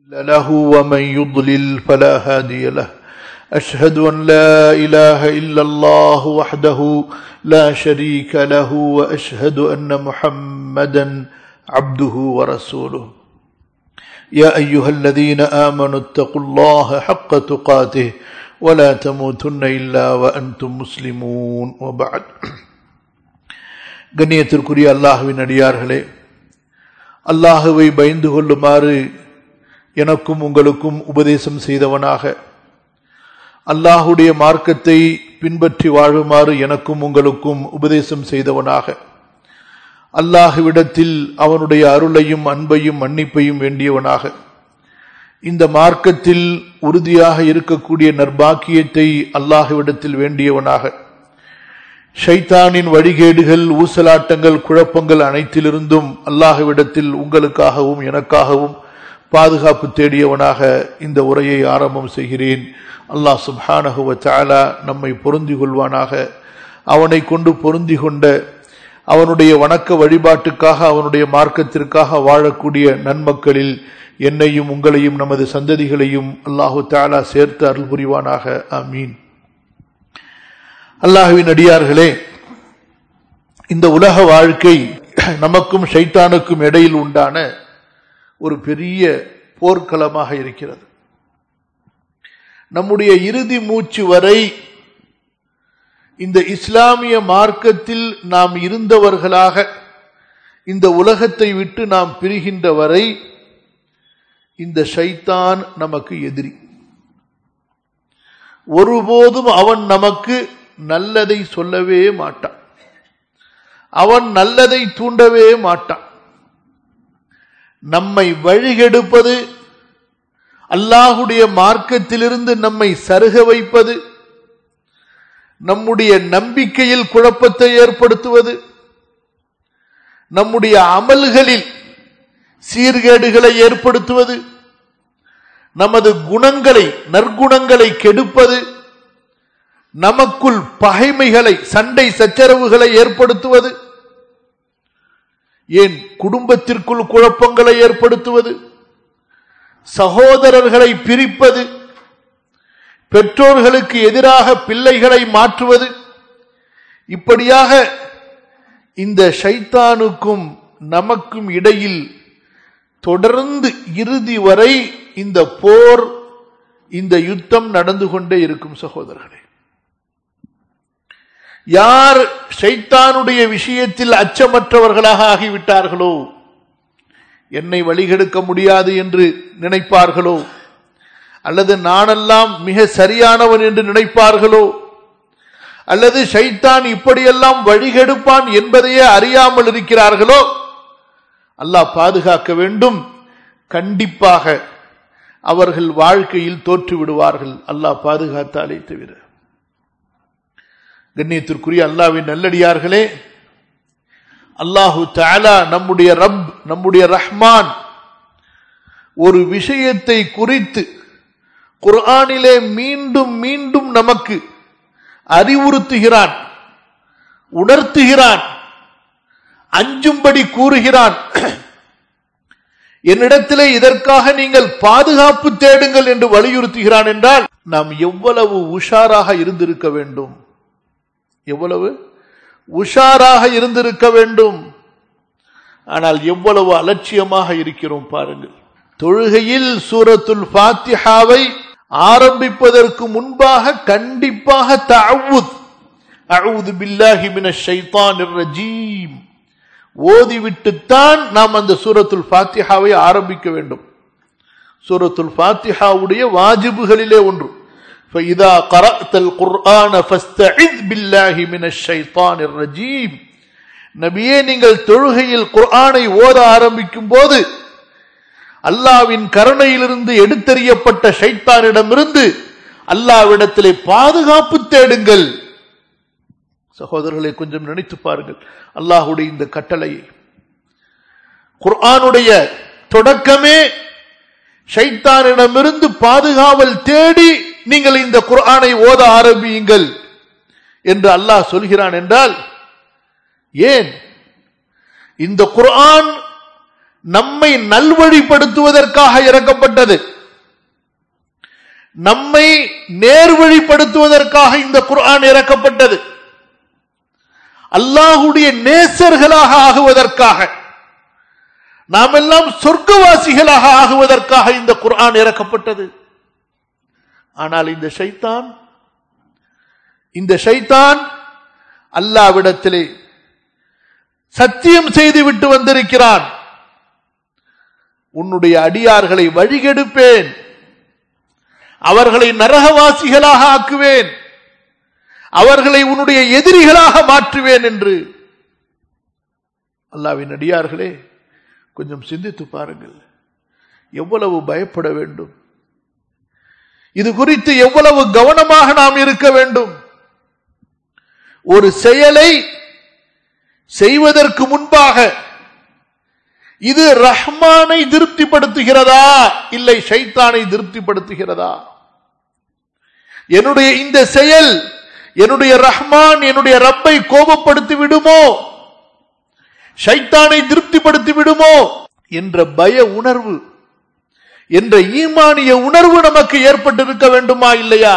له ومن يضلل فلا هادي له أشهد أن لا إله إلا الله وحده لا شريك له وأشهد أن محمدا عبده ورسوله يا أيها الذين آمنوا اتقوا الله حق تقاته ولا تموتن إلا وأنتم مسلمون وبعد கண்ணியத்திற்குரிய அல்லாஹுவின் அடியார்களே அல்லாஹுவை பயந்து கொள்ளுமாறு எனக்கும் உங்களுக்கும் உபதேசம் செய்தவனாக அல்லாஹுடைய மார்க்கத்தை பின்பற்றி வாழுமாறு எனக்கும் உங்களுக்கும் உபதேசம் செய்தவனாக அல்லாஹுவிடத்தில் அவனுடைய அருளையும் அன்பையும் மன்னிப்பையும் வேண்டியவனாக இந்த மார்க்கத்தில் உறுதியாக இருக்கக்கூடிய நற்பாக்கியத்தை அல்லாஹுவிடத்தில் வேண்டியவனாக ஷைத்தானின் வழிகேடுகள் ஊசலாட்டங்கள் குழப்பங்கள் அனைத்திலிருந்தும் அல்லாஹுவிடத்தில் உங்களுக்காகவும் எனக்காகவும் பாதுகாப்பு தேடியவனாக இந்த உரையை ஆரம்பம் செய்கிறேன் அல்லாஹ் சுப்ஹானஹுவ தாலா நம்மை பொருந்தி கொள்வானாக அவனை கொண்டு பொருந்தி கொண்ட அவனுடைய வணக்க வழிபாட்டுக்காக அவனுடைய மார்க்கத்திற்காக வாழக்கூடிய நன்மக்களில் என்னையும் உங்களையும் நமது சந்ததிகளையும் அல்லாஹு தாலா சேர்த்து அருள் புரிவானாக ஆமீன் அல்லாஹுவின் அடியார்களே இந்த உலக வாழ்க்கை நமக்கும் ஷைத்தானுக்கும் இடையில் உண்டான ஒரு பெரிய போர்க்களமாக இருக்கிறது நம்முடைய இறுதி மூச்சு வரை இந்த இஸ்லாமிய மார்க்கத்தில் நாம் இருந்தவர்களாக இந்த உலகத்தை விட்டு நாம் பிரிகின்ற வரை இந்த ஷைத்தான் நமக்கு எதிரி ஒருபோதும் அவன் நமக்கு நல்லதை சொல்லவே மாட்டான் அவன் நல்லதை தூண்டவே மாட்டான் நம்மை வழிகெடுப்பது அல்லாஹுடைய மார்க்கத்திலிருந்து நம்மை சருக வைப்பது நம்முடைய நம்பிக்கையில் குழப்பத்தை ஏற்படுத்துவது நம்முடைய அமல்களில் சீர்கேடுகளை ஏற்படுத்துவது நமது குணங்களை நற்குணங்களை கெடுப்பது நமக்குள் பகைமைகளை சண்டை சச்சரவுகளை ஏற்படுத்துவது ஏன் குடும்பத்திற்குள் குழப்பங்களை ஏற்படுத்துவது சகோதரர்களை பிரிப்பது பெற்றோர்களுக்கு எதிராக பிள்ளைகளை மாற்றுவது இப்படியாக இந்த ஷைத்தானுக்கும் நமக்கும் இடையில் தொடர்ந்து இறுதி வரை இந்த போர் இந்த யுத்தம் நடந்து கொண்டே இருக்கும் சகோதரர்களே யார் ஷைத்தானுடைய விஷயத்தில் அச்சமற்றவர்களாக ஆகிவிட்டார்களோ என்னை வழிகெடுக்க முடியாது என்று நினைப்பார்களோ அல்லது நானெல்லாம் மிக சரியானவன் என்று நினைப்பார்களோ அல்லது ஷைத்தான் இப்படியெல்லாம் வழிகெடுப்பான் என்பதையே அறியாமல் இருக்கிறார்களோ அல்லாஹ் பாதுகாக்க வேண்டும் கண்டிப்பாக அவர்கள் வாழ்க்கையில் தோற்று விடுவார்கள் அல்லாஹ் பாதுகாத்தாலே தவிர கண்ணியத்திற்குரிய அல்லாவின் நல்லடியார்களே அல்லாஹு தாலா நம்முடைய ரப் நம்முடைய ரஹ்மான் ஒரு விஷயத்தை குறித்து குர்ஆனிலே மீண்டும் மீண்டும் நமக்கு அறிவுறுத்துகிறான் உணர்த்துகிறான் அஞ்சும்படி கூறுகிறான் என்னிடத்திலே இதற்காக நீங்கள் பாதுகாப்பு தேடுங்கள் என்று வலியுறுத்துகிறான் என்றால் நாம் எவ்வளவு உஷாராக இருந்திருக்க வேண்டும் எவ்வளவு உஷாராக இருந்திருக்க வேண்டும் ஆனால் எவ்வளவு அலட்சியமாக இருக்கிறோம் பாருங்கள் தொழுகையில் சூரத்துல் பாத்திஹாவை ஆரம்பிப்பதற்கு முன்பாக கண்டிப்பாக தஅவுத் அவுது பில்லாஹி மினஷ் ஷைத்தானிர் ரஜீம் ஓதிவிட்டுத்தான் நாம் அந்த சூரத்துல் பாத்திஹாவை ஆரம்பிக்க வேண்டும் சூரத்துல் பாத்திஹாவுடைய வாஜிபுகளிலே ஒன்று فإذا قرأت القرآن فاستعذ بالله من الشيطان الرجيم நபியே நீங்கள் தொழுகையில் குர்ஆனை ஓத ஆரம்பிக்கும் போது அல்லாவின் கருணையிலிருந்து எடுத்தறியப்பட்ட ஷைத்தானிடமிருந்து அல்லாவிடத்திலே பாதுகாப்பு தேடுங்கள் சகோதரர்களை கொஞ்சம் நினைத்து பாருங்கள் அல்லாஹுடைய இந்த கட்டளையை குர்ஆனுடைய தொடக்கமே ஷைத்தானிடமிருந்து பாதுகாவல் தேடி நீங்கள் இந்த குர்ஆனை ஓத ஆரம்பியுங்கள் என்று அல்லாஹ் சொல்கிறான் என்றால் ஏன் இந்த குர்ஆன் நம்மை நல்வழிப்படுத்துவதற்காக இறக்கப்பட்டது நம்மை நேர்வழிப்படுத்துவதற்காக இந்த குர்ஆன் இறக்கப்பட்டது அல்லாஹுடைய நேசர்களாக ஆகுவதற்காக நாம் எல்லாம் சொர்க்கவாசிகளாக ஆகுவதற்காக இந்த குர்ஆன் இறக்கப்பட்டது ஆனால் இந்த ஷைத்தான் இந்த ஷைத்தான் அல்லாவிடத்திலே சத்தியம் செய்து விட்டு வந்திருக்கிறான் உன்னுடைய அடியார்களை வழிகெடுப்பேன் அவர்களை நரகவாசிகளாக ஆக்குவேன் அவர்களை உன்னுடைய எதிரிகளாக மாற்றுவேன் என்று அல்லாவின் அடியார்களே கொஞ்சம் சிந்தித்து பாருங்கள் எவ்வளவு பயப்பட வேண்டும் இது குறித்து எவ்வளவு கவனமாக நாம் இருக்க வேண்டும் ஒரு செயலை செய்வதற்கு முன்பாக இது ரஹ்மானை திருப்திப்படுத்துகிறதா இல்லை ஷைத்தானை திருப்திப்படுத்துகிறதா என்னுடைய இந்த செயல் என்னுடைய ரஹ்மான் என்னுடைய ரப்பை கோபப்படுத்தி விடுமோ ஷைத்தானை திருப்திப்படுத்தி விடுமோ என்ற பய உணர்வு என்ற ஈமானிய உணர்வு நமக்கு ஏற்பட்டிருக்க வேண்டுமா இல்லையா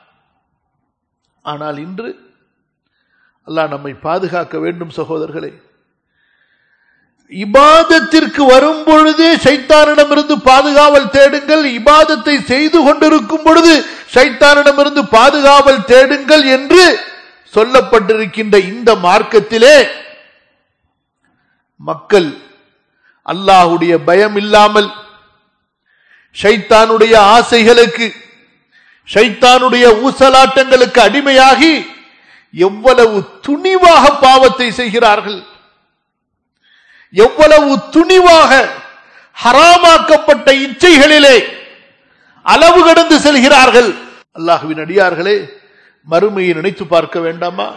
ஆனால் இன்று அல்லாஹ் நம்மை பாதுகாக்க வேண்டும் சகோதரர்களே இபாதத்திற்கு வரும் பொழுதே சைத்தானிடமிருந்து பாதுகாவல் தேடுங்கள் இபாதத்தை செய்து கொண்டிருக்கும் பொழுது சைத்தானிடமிருந்து பாதுகாவல் தேடுங்கள் என்று சொல்லப்பட்டிருக்கின்ற இந்த மார்க்கத்திலே மக்கள் அல்லாஹுடைய பயம் இல்லாமல் ஷைத்தானுடைய ஆசைகளுக்கு ஷைத்தானுடைய ஊசலாட்டங்களுக்கு அடிமையாகி எவ்வளவு துணிவாக பாவத்தை செய்கிறார்கள் எவ்வளவு துணிவாக ஹராமாக்கப்பட்ட இச்சைகளிலே அளவு கடந்து செல்கிறார்கள் அல்லாஹுவின் அடியார்களே மறுமையை நினைத்து பார்க்க வேண்டாமா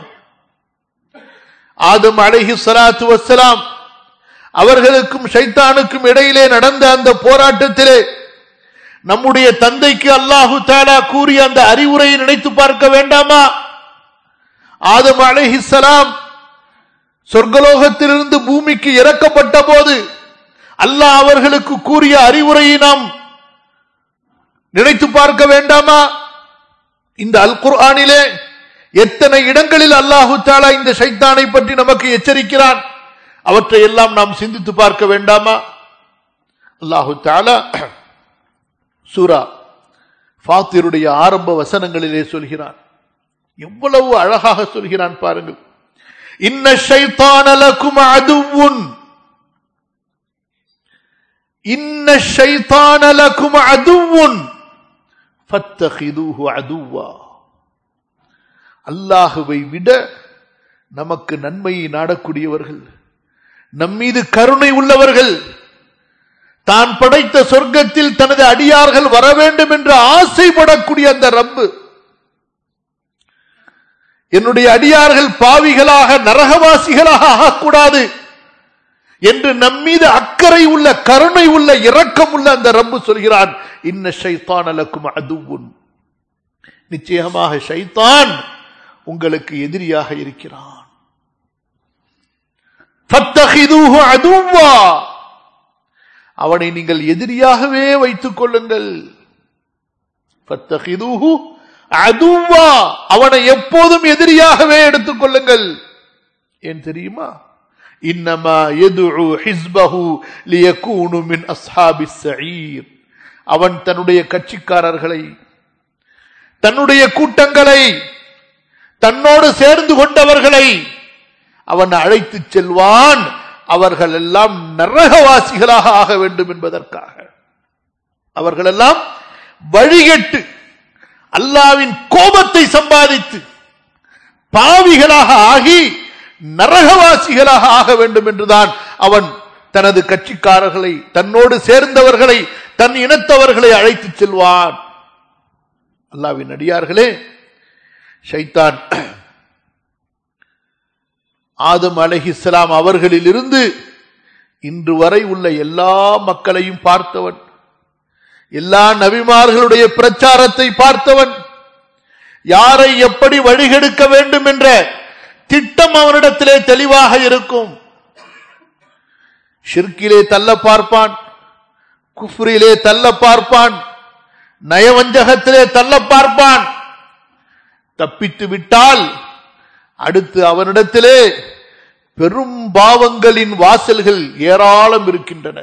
ஆதம் அழகி சலாத்து வசலாம் அவர்களுக்கும் ஷைத்தானுக்கும் இடையிலே நடந்த அந்த போராட்டத்திலே நம்முடைய தந்தைக்கு அல்லாஹு தாலா கூறிய அந்த அறிவுரையை நினைத்து பார்க்க வேண்டாமா ஆதம் அலைஹிஸ்ஸலாம் சொர்க்கலோகத்திலிருந்து பூமிக்கு இறக்கப்பட்ட போது அல்லாஹ் அவர்களுக்கு கூறிய அறிவுரையை நாம் நினைத்து பார்க்க வேண்டாமா இந்த அல் குர்ஆனிலே எத்தனை இடங்களில் அல்லாஹு தாலா இந்த சைத்தானை பற்றி நமக்கு எச்சரிக்கிறான் அவற்றை எல்லாம் நாம் சிந்தித்து பார்க்க வேண்டாமா அல்லாஹு தாலா சூரா ஃபாத்திருடைய ஆரம்ப வசனங்களிலே சொல்கிறான் எவ்வளவு அழகாக சொல்கிறான் பாருங்கள் இன்ன ஷைத்தான லக்கும் அதுவுன் இன்ன ஷைத்தான லக்கும் அதுவுன் ஃபத்தஹிதுஹு அதுவா அல்லாஹுவை விட நமக்கு நன்மையை நாடக்கூடியவர்கள் நம்மீது கருணை உள்ளவர்கள் தான் படைத்த சொர்க்கத்தில் தனது அடியார்கள் வர வேண்டும் என்று ஆசைப்படக்கூடிய அந்த ரப்பு என்னுடைய அடியார்கள் பாவிகளாக நரகவாசிகளாக ஆகக்கூடாது என்று நம்மீது அக்கறை உள்ள கருணை உள்ள இரக்கம் உள்ள அந்த ரப்பு சொல்கிறான் இன்ன ஷைத்தான் அலக்கும் அதுவுன் நிச்சயமாக ஷைத்தான் உங்களுக்கு எதிரியாக இருக்கிறான் ஃபத்தஹிதூஹு அதுவா அவனை நீங்கள் எதிரியாகவே வைத்துக் கொள்ளுங்கள் ஃபத்தஹிதூஹு அதுவா அவனை எப்போதும் எதிரியாகவே எடுத்துக் கொள்ளுங்கள் ஏன் தெரியுமா இன்னமா எதுஉ ஹிஸ்பஹு லியகூனு மின் அஸ்ஹாபிஸ் ஸஈர் அவன் தன்னுடைய கட்சிக்காரர்களை தன்னுடைய கூட்டங்களை தன்னோடு சேர்ந்து கொண்டவர்களை அவன் அழைத்துச் செல்வான் அவர்கள் எல்லாம் நரகவாசிகளாக ஆக வேண்டும் என்பதற்காக அவர்கள் எல்லாம் வழிகட்டு அல்லாவின் கோபத்தை சம்பாதித்து பாவிகளாக ஆகி நரகவாசிகளாக ஆக வேண்டும் என்றுதான் அவன் தனது கட்சிக்காரர்களை தன்னோடு சேர்ந்தவர்களை தன் இனத்தவர்களை அழைத்துச் செல்வான் அல்லாவின் அடியார்களே ஷைத்தான் ஆதம் அலஹிஸ்லாம் அவர்களிலிருந்து இன்று வரை உள்ள எல்லா மக்களையும் பார்த்தவன் எல்லா நபிமார்களுடைய பிரச்சாரத்தை பார்த்தவன் யாரை எப்படி வழிகெடுக்க வேண்டும் என்ற திட்டம் அவனிடத்திலே தெளிவாக இருக்கும் ஷிர்கிலே தள்ள பார்ப்பான் குஃப்ரிலே தள்ள பார்ப்பான் நயவஞ்சகத்திலே தள்ள பார்ப்பான் தப்பித்து விட்டால் அடுத்து அவனிடத்திலே பெரும் பாவங்களின் வாசல்கள் ஏராளம் இருக்கின்றன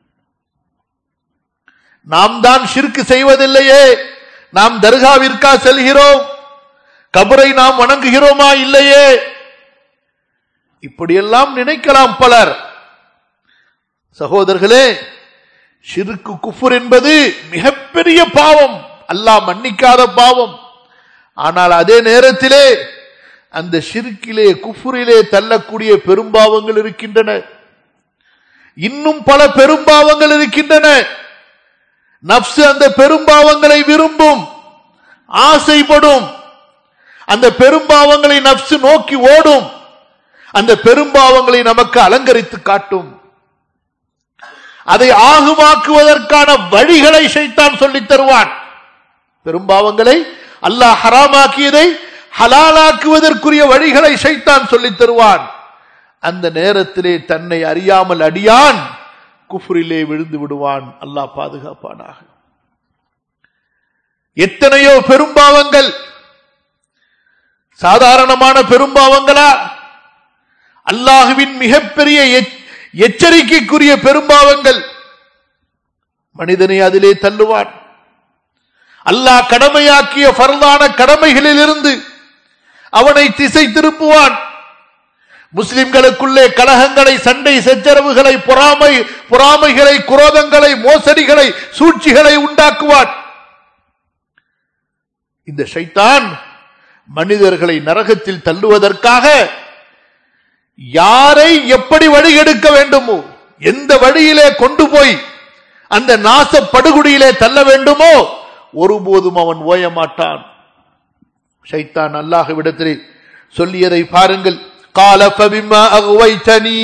நாம் தான் ஷிர்கு செய்வதில்லையே நாம் தர்காவிற்கா செல்கிறோம் கபரை நாம் வணங்குகிறோமா இல்லையே இப்படியெல்லாம் நினைக்கலாம் பலர் சகோதரர்களே ஷிருக்கு குஃபுர் என்பது மிகப்பெரிய பாவம் அல்லாஹ் மன்னிக்காத பாவம் ஆனால் அதே நேரத்திலே அந்த ஷிருக்கிலே குஃபுரிலே தள்ளக்கூடிய பெரும்பாவங்கள் இருக்கின்றன இன்னும் பல பெரும்பாவங்கள் இருக்கின்றன நப்சு அந்த பெரும்பாவங்களை விரும்பும் ஆசைப்படும் அந்த பெரும்பாவங்களை நப்சு நோக்கி ஓடும் அந்த பெரும்பாவங்களை நமக்கு அலங்கரித்து காட்டும் அதை ஆகுமாக்குவதற்கான வழிகளை ஷைத்தான் சொல்லித் தருவான் பெரும்பாவங்களை அல்லாஹ் ஹராமாக்கியதை ஹலாலாக்குவதற்குரிய வழிகளை ஷைத்தான் சொல்லித் தருவான் அந்த நேரத்திலே தன்னை அறியாமல் அடியான் குஃப்ரிலே விழுந்து விடுவான் அல்லாஹ் பாதுகாப்பானாக எத்தனையோ பெரும்பாவங்கள் சாதாரணமான பெரும்பாவங்களா அல்லாஹுவின் மிகப்பெரிய எச்சரிக்கைக்குரிய பெரும்பாவங்கள் மனிதனை அதிலே தள்ளுவான் அல்லாஹ் கடமையாக்கிய பரதான கடமைகளில் இருந்து அவனை திசை திருப்புவான் முஸ்லிம்களுக்குள்ளே கலகங்களை சண்டை சச்சரவுகளை பொறாமை பொறாமைகளை குரோதங்களை மோசடிகளை சூழ்ச்சிகளை உண்டாக்குவான் இந்த ஷைத்தான் மனிதர்களை நரகத்தில் தள்ளுவதற்காக யாரை எப்படி வழிகெடுக்க வேண்டுமோ எந்த வழியிலே கொண்டு போய் அந்த நாச படுகுடியிலே தள்ள வேண்டுமோ ஒருபோதும் அவன் ஓய மாட்டான் ஷைத்தான் அல்லாஹ்விடத்திலே சொல்லியதை பாருங்கள் قال فبما أغويتني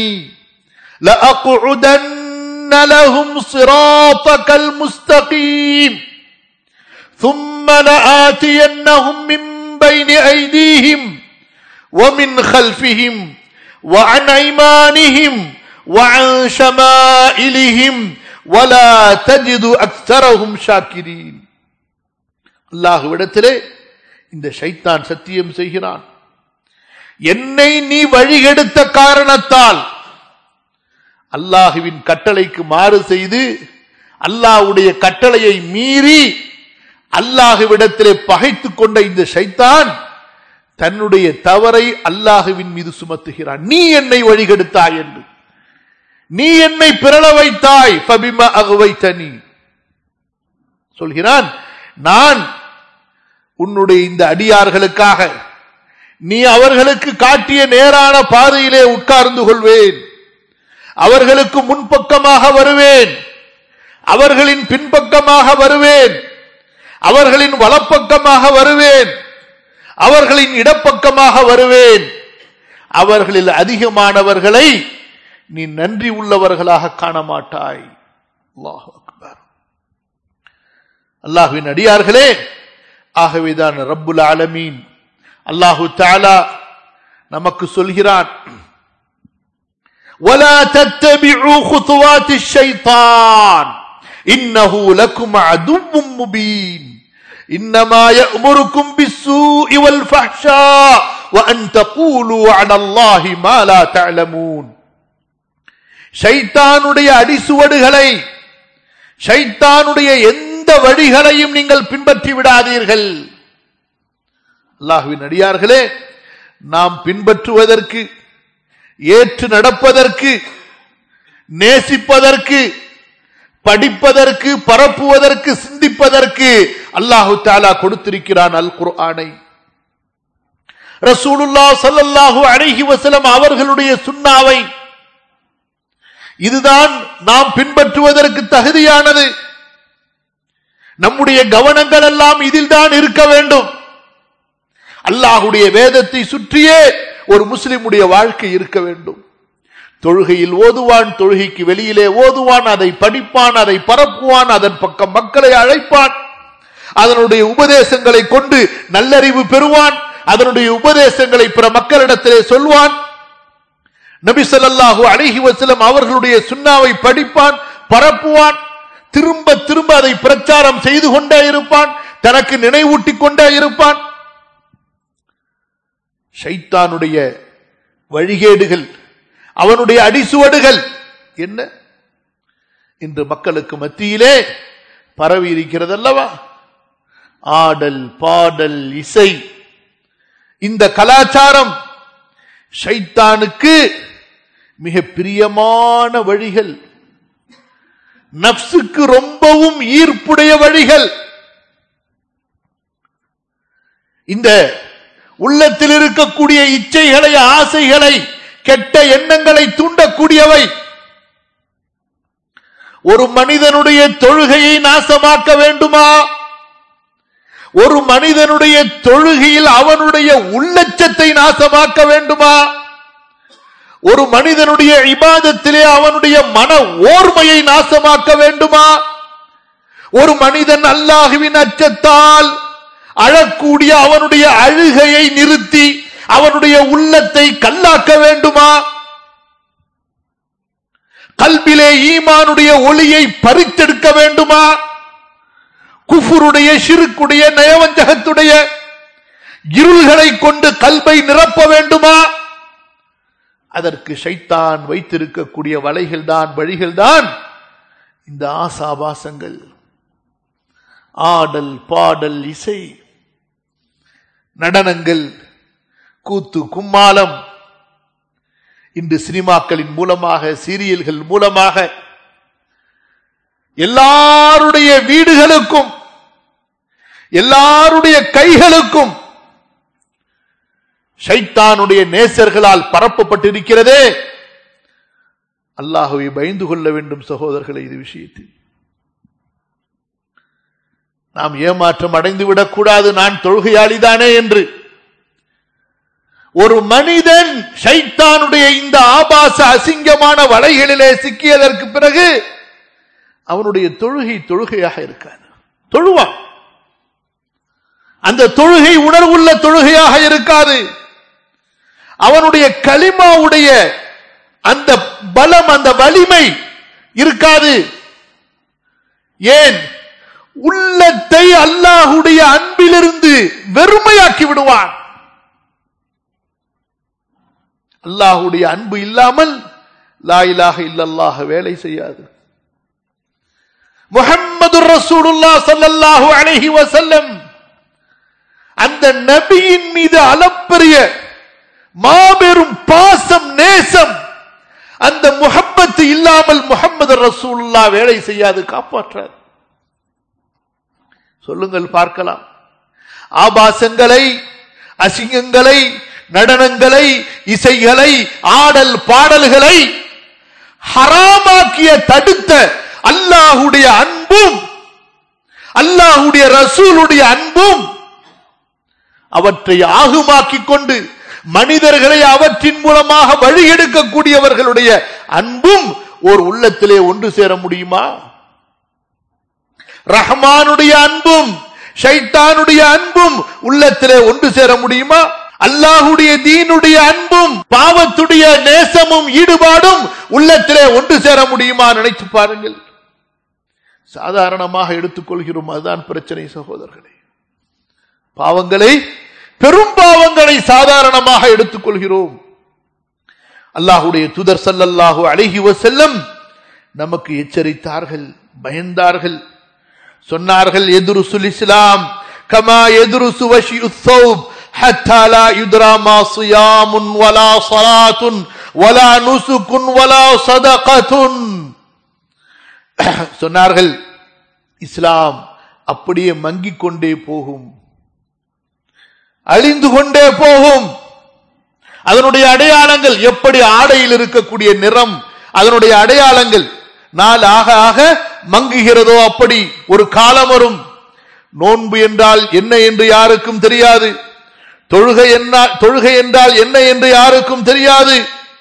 لأقعدن لهم صراطك المستقيم ثم لآتينهم من بين أيديهم ومن خلفهم وعن أيمانهم وعن شمائلهم ولا تجد أكثرهم شاكرين الله விடத்திலே இந்த ஷைத்தான் சத்தியம் செய்கிறான் என்னை நீ வழிகெடுத்த காரணத்தால் அல்லாஹுவின் கட்டளைக்கு மாறு செய்து அல்லாஹுடைய கட்டளையை மீறி அல்லாஹுவிடத்திலே பகைத்துக் கொண்ட இந்த ஷைத்தான் தன்னுடைய தவறை அல்லாஹுவின் மீது சுமத்துகிறான் நீ என்னை வழிகெடுத்தாய் என்று நீ என்னை பிறள வைத்தாய் பபிம அகுவைத்தனி சொல்கிறான் நான் உன்னுடைய இந்த அடியார்களுக்காக நீ அவர்களுக்கு காட்டிய நேரான பாதையிலே உட்கார்ந்து கொள்வேன் அவர்களுக்கு முன்பக்கமாக வருவேன் அவர்களின் பின்பக்கமாக வருவேன் அவர்களின் வலப்பக்கமாக வருவேன் அவர்களின் இடப்பக்கமாக வருவேன் அவர்களில் அதிகமானவர்களை நீ நன்றி உள்ளவர்களாக காண மாட்டாய் அல்லாஹ் அக்பர் அல்லாஹுவின் அடியார்களே ஆகவேதான் ரப்புல் ஆலமீன் அல்லாஹு தாலா நமக்கு சொல்கிறான் ولا تتبعوا خطوات الشيطان إنه لكم عدو مبين إنما يأمركم بالسوء والفحشاء وأن تقولوا على الله ما لا تعلمون ஷைத்தானுடைய அடிசுவடுகளை ஷைத்தானுடைய எந்த வழிகளையும் நீங்கள் பின்பற்றி விடாதீர்கள் அல்லாஹுவின் அடியார்களே நாம் பின்பற்றுவதற்கு ஏற்று நடப்பதற்கு நேசிப்பதற்கு படிப்பதற்கு பரப்புவதற்கு சிந்திப்பதற்கு அல்லாஹு தாலா கொடுத்திருக்கிறான் அல் குர்ஆனை ரசூலுல்லா சல்லல்லாஹு அலைஹி வஸல்லம் அவர்களுடைய சுன்னாவை இதுதான் நாம் பின்பற்றுவதற்கு தகுதியானது நம்முடைய கவனங்கள் எல்லாம் இதில் தான் இருக்க வேண்டும் அல்லாஹுடைய வேதத்தை சுற்றியே ஒரு முஸ்லிமுடைய வாழ்க்கை இருக்க வேண்டும் தொழுகையில் ஓதுவான் தொழுகைக்கு வெளியிலே ஓதுவான் அதை படிப்பான் அதை பரப்புவான் அதன் பக்கம் மக்களை அழைப்பான் அதனுடைய உபதேசங்களை கொண்டு நல்லறிவு பெறுவான் அதனுடைய உபதேசங்களை பிற மக்களிடத்திலே சொல்வான் நபி ஸல்லல்லாஹு அலைஹி வஸல்லம் அவர்களுடைய சுன்னாவை படிப்பான் பரப்புவான் திரும்ப திரும்ப அதை பிரச்சாரம் செய்து கொண்டே இருப்பான் தனக்கு நினைவூட்டிக் கொண்டே இருப்பான் ஷைத்தானுடைய வழிகேடுகள் அவனுடைய அடிசுவடுகள் என்ன இன்று மக்களுக்கு மத்தியிலே பரவி இருக்கிறது அல்லவா ஆடல் பாடல் இசை இந்த கலாச்சாரம் ஷைத்தானுக்கு மிக பிரியமான வழிகள் நப்சுக்கு ரொம்பவும் ஈர்ப்புடைய வழிகள் இந்த உள்ளத்தில் இருக்கக்கூடிய இச்சைகளை ஆசைகளை கெட்ட எண்ணங்களை தூண்டக்கூடியவை ஒரு மனிதனுடைய தொழுகையை நாசமாக்க வேண்டுமா ஒரு மனிதனுடைய தொழுகையில் அவனுடைய உள்ளச்சத்தை நாசமாக்க வேண்டுமா ஒரு மனிதனுடைய இபாதத்திலே அவனுடைய மன ஓர்மையை நாசமாக்க வேண்டுமா ஒரு மனிதன் அல்லாஹுவின் அச்சத்தால் அழக்கூடிய அவனுடைய அழுகையை நிறுத்தி அவனுடைய உள்ளத்தை கல்லாக்க வேண்டுமா கல்விலே ஈமானுடைய ஒளியை பறித்தெடுக்க வேண்டுமா குஃபுருடைய சிறுக்குடைய நயவஞ்சகத்துடைய இருள்களை கொண்டு கல்வை நிரப்ப வேண்டுமா அதற்கு ஷைத்தான் வைத்திருக்கக்கூடிய வலைகள் தான் வழிகள் தான் இந்த ஆசாபாசங்கள் ஆடல் பாடல் இசை நடனங்கள் கூத்து கும்மாலம் இன்று சினிமாக்களின் மூலமாக சீரியல்கள் மூலமாக எல்லாருடைய வீடுகளுக்கும் எல்லாருடைய கைகளுக்கும் ஷைத்தானுடைய நேசர்களால் பரப்பப்பட்டிருக்கிறதே அல்லாஹுவை பயந்து கொள்ள வேண்டும் சகோதரர்களை இது விஷயத்தில் நாம் ஏமாற்றம் அடைந்து விடக்கூடாது நான் தொழுகையாளிதானே என்று ஒரு மனிதன் ஷைத்தானுடைய இந்த ஆபாச அசிங்கமான வலைகளிலே சிக்கியதற்கு பிறகு அவனுடைய தொழுகை தொழுகையாக இருக்காது தொழுவான் அந்த தொழுகை உணர்வுள்ள தொழுகையாக இருக்காது அவனுடைய களிமாவுடைய அந்த பலம் அந்த வலிமை இருக்காது ஏன் உள்ளத்தை அல்லாஹுடைய அன்பிலிருந்து வெறுமையாக்கி விடுவான் அல்லாஹுடைய அன்பு இல்லாமல் லாயிலாக இல்லல்லாக வேலை செய்யாது முகம்மது ரசூலுல்லா சல்லல்லாஹு அலைஹி வசல்லம் அந்த நபியின் மீது அளப்பரிய மாபெரும் பாசம் நேசம் அந்த முகம்மத்து இல்லாமல் முகம்மது ரசூல்லா வேலை செய்யாது காப்பாற்றார் சொல்லுங்கள் பார்க்கலாம் ஆபாசங்களை அசிங்கங்களை நடனங்களை இசைகளை ஆடல் பாடல்களை ஹராமாக்கிய தடுத்த அல்லாஹுடைய அன்பும் அல்லாஹுடைய ரசூலுடைய அன்பும் அவற்றை ஆகுமாக்கிக் கொண்டு மனிதர்களை அவற்றின் மூலமாக வழியெடுக்கக்கூடியவர்களுடைய அன்பும் ஒரு உள்ளத்திலே ஒன்று சேர முடியுமா ரஹ்மானுடைய அன்பும் ஷைத்தானுடைய அன்பும் உள்ளத்திலே ஒன்று சேர முடியுமா அல்லாஹுடைய தீனுடைய அன்பும் பாவத்துடைய நேசமும் ஈடுபாடும் உள்ளத்திலே ஒன்று சேர முடியுமா நினைத்து பாருங்கள் சாதாரணமாக எடுத்துக்கொள்கிறோம் அதுதான் பிரச்சனை சகோதரர்களே பாவங்களை பெரும் பாவங்களை சாதாரணமாக எடுத்துக்கொள்கிறோம் அல்லாஹுடைய துதர் சல்லல்லாஹு அழகி செல்லம் நமக்கு எச்சரித்தார்கள் பயந்தார்கள் சொன்னார்கள் எதிருசுல் இஸ்லாம் கமா எதிருசு வஷி உத்சவ் حتى لا يدرى ما صيام ولا صلاة ولا نسك ولا صدقة சொன்னார்கள் இஸ்லாம் அப்படியே மங்கிக் கொண்டே போகும் அழிந்து கொண்டே போகும் அதனுடைய அடையாளங்கள் எப்படி ஆடையில் இருக்கக்கூடிய நிறம் அதனுடைய அடையாளங்கள் நாள் ஆக ஆக மங்குகிறதோ அப்படி ஒரு காலம் வரும் நோன்பு என்றால் என்ன என்று யாருக்கும் தெரியாது தொழுகை என்ன தொழுகை என்றால் என்ன என்று யாருக்கும் தெரியாது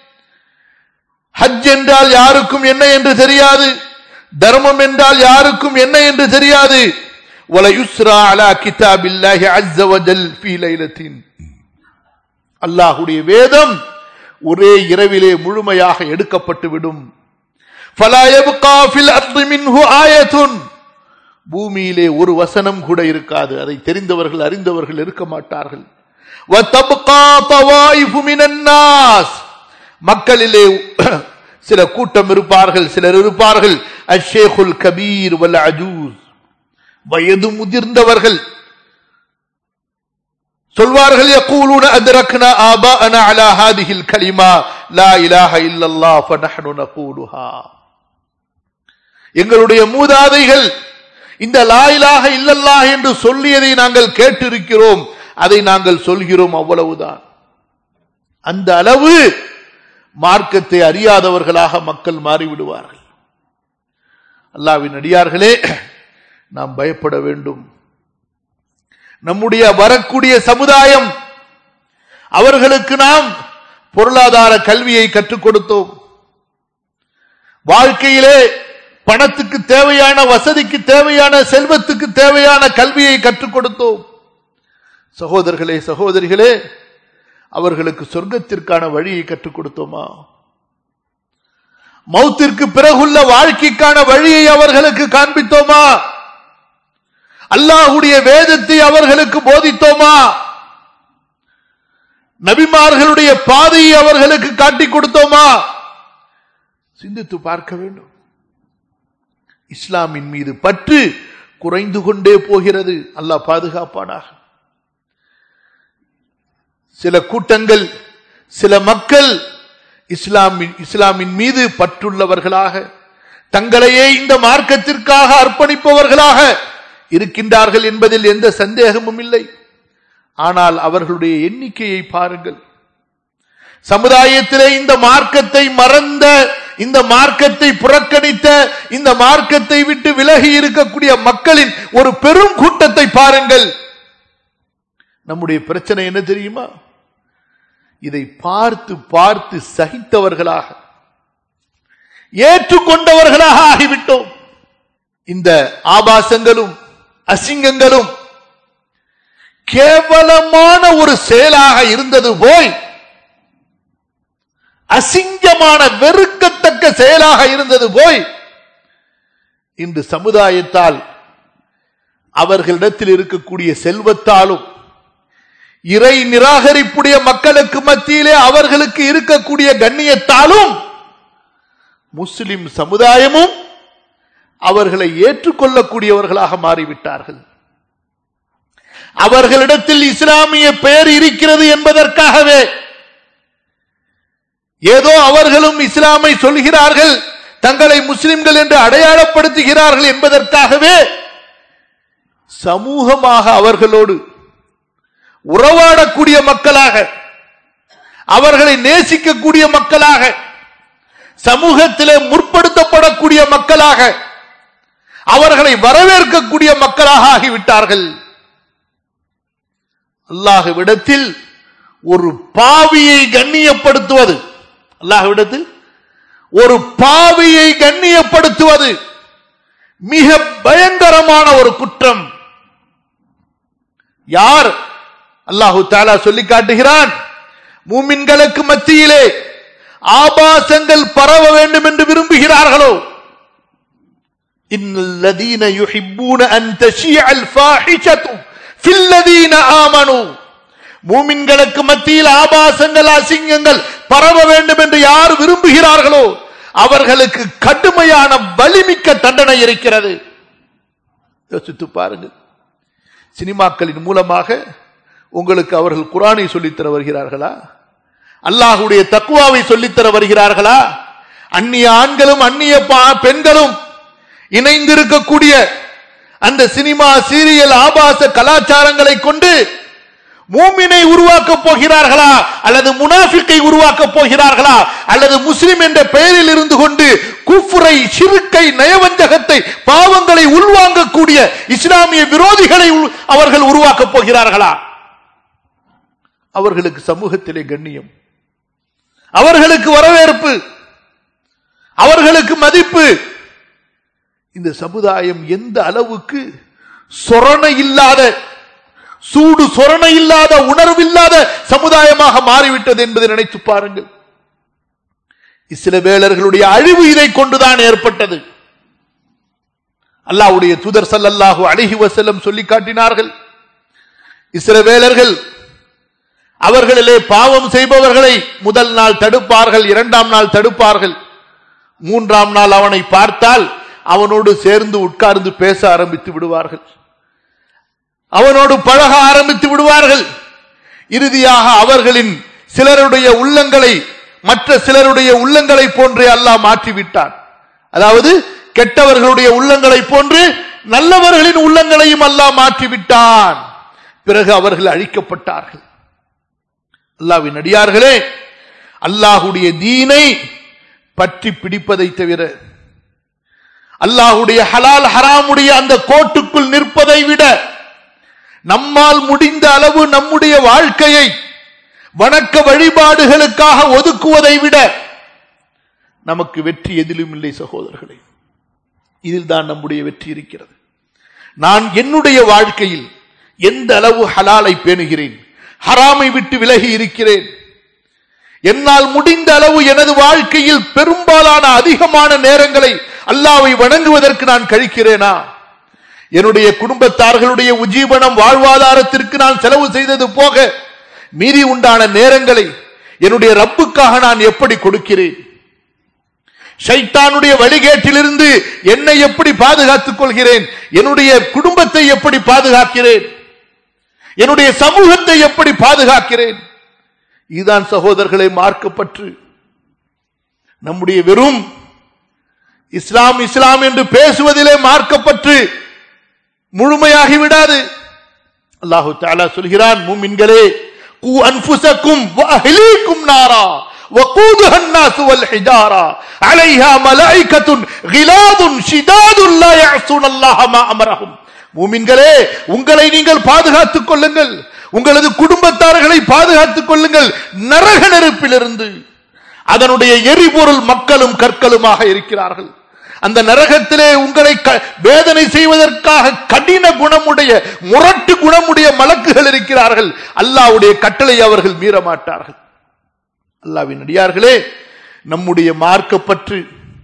ஹஜ் என்றால் யாருக்கும் என்ன என்று தெரியாது தர்மம் என்றால் யாருக்கும் என்ன என்று தெரியாது அல்லாஹுடைய வேதம் ஒரே இரவிலே முழுமையாக எடுக்கப்பட்டு விடும் பூமியிலே ஒரு வசனம் கூட இருக்காது அதை தெரிந்தவர்கள் அறிந்தவர்கள் இருக்க மாட்டார்கள் மக்களிலே சில கூட்டம் இருப்பார்கள் சிலர் இருப்பார்கள் அஷேகுல் கபீர் வல் அஜூஸ் வயது முதிர்ந்தவர்கள் சொல்வார்கள் يقولون أدركنا آباءنا على هذه الكلمة لا إله إلا الله فنحن نقولها எங்களுடைய மூதாதைகள் இந்த லா இலாஹ இல்லல்லாஹ் என்று சொல்லியதை நாங்கள் கேட்டிருக்கிறோம் அதை நாங்கள் சொல்கிறோம் அவ்வளவுதான் அந்த அளவு மார்க்கத்தை அறியாதவர்களாக மக்கள் மாறிவிடுவார்கள் அல்லாவின் அடியார்களே நாம் பயப்பட வேண்டும் நம்முடைய வரக்கூடிய சமுதாயம் அவர்களுக்கு நாம் பொருளாதார கல்வியை கற்றுக் கொடுத்தோம் வாழ்க்கையிலே பணத்துக்கு தேவையான வசதிக்கு தேவையான செல்வத்துக்கு தேவையான கல்வியை கற்றுக் கொடுத்தோம் சகோதரர்களே சகோதரிகளே அவர்களுக்கு சொர்க்கத்திற்கான வழியை கற்றுக் கொடுத்தோமா மௌத்திற்கு பிறகுள்ள வாழ்க்கைக்கான வழியை அவர்களுக்கு காண்பித்தோமா அல்லாஹுடைய வேதத்தை அவர்களுக்கு போதித்தோமா நபிமார்களுடைய பாதையை அவர்களுக்கு காட்டிக் கொடுத்தோமா சிந்தித்து பார்க்க வேண்டும் இஸ்லாமின் மீது பற்று குறைந்து கொண்டே போகிறது அல்லாஹ் பாதுகாப்பானாக சில கூட்டங்கள் சில மக்கள் இஸ்லாமின் இஸ்லாமின் மீது பற்றுள்ளவர்களாக தங்களையே இந்த மார்க்கத்திற்காக அர்ப்பணிப்பவர்களாக இருக்கின்றார்கள் என்பதில் எந்த சந்தேகமும் இல்லை ஆனால் அவர்களுடைய எண்ணிக்கையை பாருங்கள் சமுதாயத்திலே இந்த மார்க்கத்தை மறந்த இந்த மார்க்கத்தை புறக்கணித்த இந்த மார்க்கத்தை விட்டு விலகி இருக்கக்கூடிய மக்களின் ஒரு பெரும் கூட்டத்தை பாருங்கள் நம்முடைய பிரச்சனை என்ன தெரியுமா இதை பார்த்து பார்த்து சகித்தவர்களாக ஏற்றுக்கொண்டவர்களாக ஆகிவிட்டோம் இந்த ஆபாசங்களும் அசிங்கங்களும் கேவலமான ஒரு செயலாக இருந்தது போய் அசிங்கமான வெறுக்கத்தக்க செயலாக இருந்தது போய் இன்று சமுதாயத்தால் அவர்களிடத்தில் இருக்கக்கூடிய செல்வத்தாலும் இறை நிராகரிப்புடைய மக்களுக்கு மத்தியிலே அவர்களுக்கு இருக்கக்கூடிய கண்ணியத்தாலும் முஸ்லிம் சமுதாயமும் அவர்களை ஏற்றுக்கொள்ளக்கூடியவர்களாக மாறிவிட்டார்கள் அவர்களிடத்தில் இஸ்லாமிய பெயர் இருக்கிறது என்பதற்காகவே ஏதோ அவர்களும் இஸ்லாமை சொல்கிறார்கள் தங்களை முஸ்லிம்கள் என்று அடையாளப்படுத்துகிறார்கள் என்பதற்காகவே சமூகமாக அவர்களோடு உறவாடக்கூடிய மக்களாக அவர்களை நேசிக்கக்கூடிய மக்களாக சமூகத்திலே முற்படுத்தப்படக்கூடிய மக்களாக அவர்களை வரவேற்கக்கூடிய மக்களாக ஆகிவிட்டார்கள் அல்லாஹுவிடத்தில் ஒரு பாவியை கண்ணியப்படுத்துவது அல்லாஹுவிடத்தில் ஒரு பாவியை கண்ணியப்படுத்துவது மிக பயங்கரமான ஒரு குற்றம் யார் அல்லாஹு தாலா சொல்லி காட்டுகிறான் மூமின்களுக்கு மத்தியிலே ஆபாசங்கள் பரவ வேண்டும் என்று விரும்புகிறார்களோ இன்னல்லதீன யுஹிப்பூன அன் தஷீஅல் ஃபாஹிஷத்து ஃபில்லதீன ஆமனு மூமின்களுக்கு மத்தியில் ஆபாசங்கள் அசிங்கங்கள் பரவ வேண்டும் என்று யார் விரும்புகிறார்களோ அவர்களுக்கு கடுமையான வலிமிக்க தண்டனை இருக்கிறது யோசித்து பாருங்கள் சினிமாக்களின் மூலமாக உங்களுக்கு அவர்கள் குரானை சொல்லித்தர வருகிறார்களா அல்லாஹுடைய தக்குவாவை சொல்லித்தர வருகிறார்களா அந்நிய ஆண்களும் அந்நிய பெண்களும் இணைந்திருக்கக்கூடிய அந்த சினிமா சீரியல் ஆபாச கலாச்சாரங்களை கொண்டு மூமினை உருவாக்கப் போகிறார்களா அல்லது முனாஃபிக்கை உருவாக்கப் போகிறார்களா அல்லது முஸ்லிம் என்ற பெயரில் இருந்து கொண்டு குஃபுரை சிறுக்கை நயவஞ்சகத்தை பாவங்களை உள்வாங்கக்கூடிய இஸ்லாமிய விரோதிகளை அவர்கள் உருவாக்கப் போகிறார்களா அவர்களுக்கு சமூகத்திலே கண்ணியம் அவர்களுக்கு வரவேற்பு அவர்களுக்கு மதிப்பு இந்த சமுதாயம் எந்த அளவுக்கு சொரண இல்லாத சூடு சொரண இல்லாத உணர்வு இல்லாத சமுதாயமாக மாறிவிட்டது என்பதை நினைத்து பாருங்கள் இஸ்ரவேலர்களுடைய அழிவு இதை கொண்டுதான் ஏற்பட்டது அல்லாஹ்வுடைய தூதர் ஸல்லல்லாஹு அலைஹி வஸல்லம் சொல்லி காட்டினார்கள் இஸ்ரவேலர்கள் அவர்களிலே பாவம் செய்பவர்களை முதல் நாள் தடுப்பார்கள் இரண்டாம் நாள் தடுப்பார்கள் மூன்றாம் நாள் அவனை பார்த்தால் அவனோடு சேர்ந்து உட்கார்ந்து பேச ஆரம்பித்து விடுவார்கள் அவனோடு பழக ஆரம்பித்து விடுவார்கள் இறுதியாக அவர்களின் சிலருடைய உள்ளங்களை மற்ற சிலருடைய உள்ளங்களை போன்றே அல்லாஹ் மாற்றிவிட்டான் அதாவது கெட்டவர்களுடைய உள்ளங்களை போன்று நல்லவர்களின் உள்ளங்களையும் அல்லாஹ் மாற்றிவிட்டான் பிறகு அவர்கள் அழிக்கப்பட்டார்கள் அல்லாவின் அடியார்களே அல்லாஹுடைய தீனை பற்றி பிடிப்பதை தவிர அல்லாஹுடைய ஹலால் ஹராமுடைய அந்த கோட்டுக்குள் நிற்பதை விட நம்மால் முடிந்த அளவு நம்முடைய வாழ்க்கையை வணக்க வழிபாடுகளுக்காக ஒதுக்குவதை விட நமக்கு வெற்றி எதிலும் இல்லை சகோதரர்களே இதில் தான் நம்முடைய வெற்றி இருக்கிறது நான் என்னுடைய வாழ்க்கையில் எந்த அளவு ஹலாலை பேணுகிறேன் ஹராமை விட்டு விலகி இருக்கிறேன் என்னால் முடிந்த அளவு எனது வாழ்க்கையில் பெரும்பாலான அதிகமான நேரங்களை அல்லாவை வணங்குவதற்கு நான் கழிக்கிறேனா என்னுடைய குடும்பத்தார்களுடைய உஜீவனம் வாழ்வாதாரத்திற்கு நான் செலவு செய்தது போக மீறி உண்டான நேரங்களை என்னுடைய ரப்புக்காக நான் எப்படி கொடுக்கிறேன் ஷைத்தானுடைய வழிகேட்டிலிருந்து என்னை எப்படி பாதுகாத்துக் கொள்கிறேன் என்னுடைய குடும்பத்தை எப்படி பாதுகாக்கிறேன் என்னுடைய சமூகத்தை எப்படி பாதுகாக்கிறேன் இதுதான் சகோதரர்களை மார்க்கப்பற்று நம்முடைய வெறும் இஸ்லாம் இஸ்லாம் என்று பேசுவதிலே மார்க்கப்பற்று முழுமையாகி விடாது அல்லாஹு தாலா சொல்கிறான் மூமின்களே கூ அன்புசக்கும் வஅஹ்லீக்கும் நாரா وقودها الناس والحجارة عليها ملائكة غلاظ شداد لا يعصون الله ما أمرهم மூமின்களே உங்களை நீங்கள் பாதுகாத்துக் கொள்ளுங்கள் உங்களது குடும்பத்தார்களை பாதுகாத்துக் கொள்ளுங்கள் நரக நெருப்பிலிருந்து அதனுடைய எரிபொருள் மக்களும் கற்களுமாக இருக்கிறார்கள் அந்த நரகத்திலே உங்களை க- வேதனை செய்வதற்காக கடின குணமுடைய முரட்டு குணமுடைய மலக்குகள் இருக்கிறார்கள் அல்லாஹ்வுடைய கட்டளை அவர்கள் மீற மாட்டார்கள் அல்லாவின் அடியார்களே நம்முடைய மார்க்கப்பற்று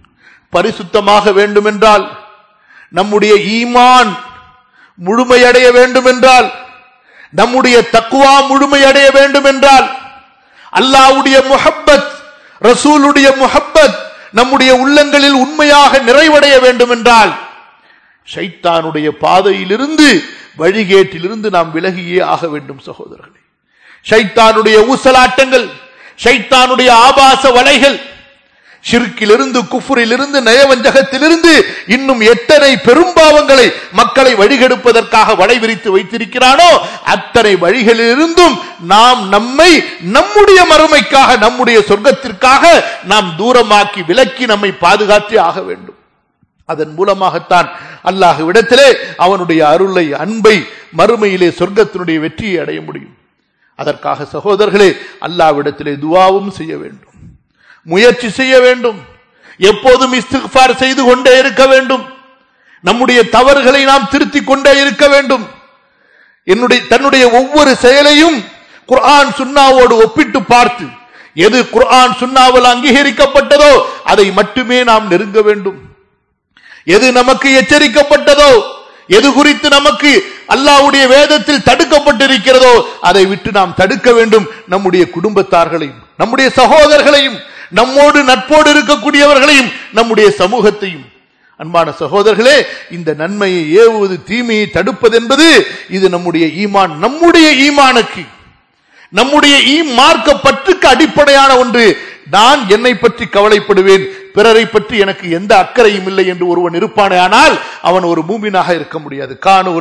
பரிசுத்தமாக வேண்டுமென்றால் நம்முடைய ஈமான் முழுமையடைய வேண்டுமென்றால் நம்முடைய தக்குவா முழுமையடைய வேண்டுமென்றால் அல்லாஹ்வுடைய முஹப்பத் ரசூலுடைய முஹப்பத் நம்முடைய உள்ளங்களில் உண்மையாக நிறைவடைய வேண்டுமென்றால் ஷைத்தானுடைய பாதையிலிருந்து வழிகேட்டிலிருந்து நாம் விலகியே ஆக வேண்டும் சகோதரர்களே ஷைத்தானுடைய ஊசலாட்டங்கள் ஷைத்தானுடைய ஆபாச வலைகள் ஷிர்க்கிலிருந்து குஃபுரிலிருந்து நயவஞ்சகத்திலிருந்து இன்னும் எத்தனை பெரும்பாவங்களை மக்களை வழிகெடுப்பதற்காக வலை விரித்து வைத்திருக்கிறானோ அத்தனை வழிகளிலிருந்தும் நாம் நம்மை நம்முடைய மறுமைக்காக நம்முடைய சொர்க்கத்திற்காக நாம் தூரமாக்கி விலக்கி நம்மை பாதுகாத்தே ஆக வேண்டும் அதன் மூலமாகத்தான் அல்லாஹ்விடத்திலே அவனுடைய அருளை அன்பை மறுமையிலே சொர்க்கத்தினுடைய வெற்றியை அடைய முடியும் அதற்காக சகோதரர்களே அல்லாஹ்விடத்திலே துவாவும் செய்ய வேண்டும் முயற்சி செய்ய வேண்டும் எப்போதும் இஸ்திக்பார் செய்து கொண்டே இருக்க வேண்டும் நம்முடைய தவறுகளை நாம் திருத்திக் கொண்டே இருக்க வேண்டும் என்னுடைய தன்னுடைய ஒவ்வொரு செயலையும் குர்ஆன் சுன்னாவோடு ஒப்பிட்டு பார்த்து எது குர்ஆன் சுன்னாவில் அங்கீகரிக்கப்பட்டதோ அதை மட்டுமே நாம் நெருங்க வேண்டும் எது நமக்கு எச்சரிக்கப்பட்டதோ எது குறித்து நமக்கு அல்லாஹ்வுடைய வேதத்தில் தடுக்கப்பட்டிருக்கிறதோ அதை விட்டு நாம் தடுக்க வேண்டும் நம்முடைய குடும்பத்தார்களையும் நம்முடைய சகோதரர்களையும் நம்மோடு நட்போடு இருக்கக்கூடியவர்களையும் நம்முடைய சமூகத்தையும் அன்பான சகோதரர்களே இந்த நன்மையை ஏவுவது தீமையை தடுப்பது என்பது இது நம்முடைய ஈமான் நம்முடைய ஈமானுக்கு நம்முடைய ஈ மார்க்க பற்றுக்கு அடிப்படையான ஒன்று நான் என்னை பற்றி கவலைப்படுவேன் பிறரை பற்றி எனக்கு எந்த அக்கறையும் இல்லை என்று ஒருவன் இருப்பானே ஆனால் அவன் ஒரு மூமினாக இருக்க முடியாது கானு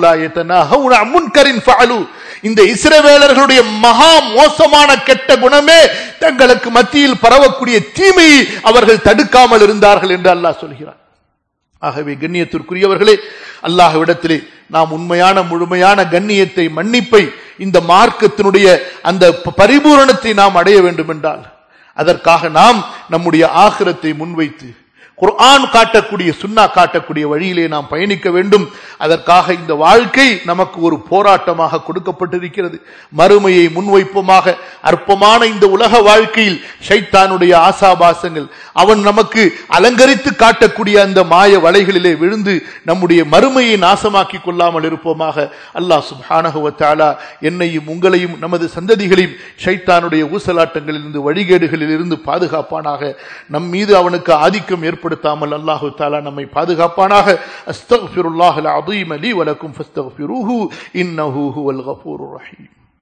முன்கரின் ஃபாலு இந்த இஸ்ரவேலர்களுடைய மகா மோசமான கெட்ட குணமே தங்களுக்கு மத்தியில் பரவக்கூடிய தீமையை அவர்கள் தடுக்காமல் இருந்தார்கள் என்று அல்லாஹ் சொல்கிறார் ஆகவே கண்ணியத்திற்குரியவர்களே அல்லாஹ்விடத்திலே நாம் உண்மையான முழுமையான கண்ணியத்தை மன்னிப்பை இந்த மார்க்கத்தினுடைய அந்த ப- பரிபூரணத்தை நாம் அடைய வேண்டும் என்றால் அதற்காக நாம் நம்முடைய ஆகிரத்தை முன்வைத்து குர்ஆன் காட்டக்கூடிய சுன்னா காட்டக்கூடிய வழியிலே நாம் பயணிக்க வேண்டும் அதற்காக இந்த வாழ்க்கை நமக்கு ஒரு போராட்டமாக கொடுக்கப்பட்டிருக்கிறது மறுமையை முன்வைப்போமாக அற்பமான இந்த உலக வாழ்க்கையில் ஷைத்தானுடைய ஆசாபாசங்கள் அவன் நமக்கு அலங்கரித்து காட்டக்கூடிய அந்த மாய வலைகளிலே விழுந்து நம்முடைய மறுமையை நாசமாக்கி கொள்ளாமல் இருப்போமாக அல்லாஹ் சுப்ஹானஹு வ தஆலா என்னையும் உங்களையும் நமது சந்ததிகளையும் ஷைத்தானுடைய ஊசலாட்டங்களிலிருந்து வழிகேடுகளில் இருந்து பாதுகாப்பானாக நம் மீது அவனுக்கு ஆதிக்கம் ஏற்படுத்தாமல் அல்லாஹு தாலா நம்மை பாதுகாப்பானாக அஸ்தக்ஃபிருல்லாஹ் அல் அதீம் லி வலக்கும் ஃபஸ்தக்ஃபிருஹு இன்னஹு ஹுவல் கஃபூருர் ரஹீம்